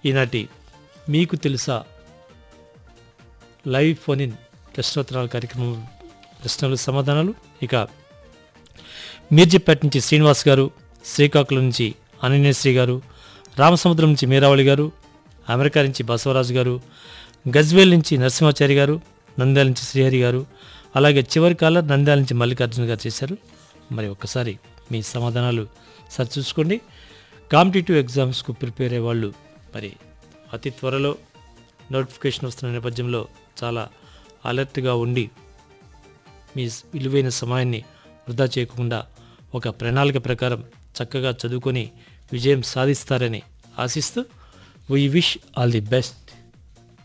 ఈనాటి మీకు తెలుసా లైవ్ ఫోన్ ఇన్ ప్రశ్నోత్తరాల కార్యక్రమం ప్రశ్నలు సమాధానాలు ఇక మీర్జిపేట నుంచి శ్రీనివాస్ గారు శ్రీకాకుళం నుంచి అనన్యశ్రీ గారు రామసముద్రం నుంచి మీరావళి గారు అమెరికా నుంచి బసవరాజు గారు గజ్వేల్ నుంచి నరసింహాచారి గారు నంద్యాల నుంచి శ్రీహరి గారు అలాగే చివరి కాలర్ నంద్యాల నుంచి మల్లికార్జున గారు చేశారు మరి ఒక్కసారి మీ సమాధానాలు సరి చూసుకోండి కాంపిటేటివ్ ఎగ్జామ్స్కు ప్రిపేర్ అయ్యే వాళ్ళు మరి అతి త్వరలో నోటిఫికేషన్ వస్తున్న నేపథ్యంలో చాలా అలర్ట్గా ఉండి మీ విలువైన సమయాన్ని వృధా చేయకుండా ఒక ప్రణాళిక ప్రకారం చక్కగా చదువుకొని విజయం సాధిస్తారని ఆశిస్తూ we wish all the best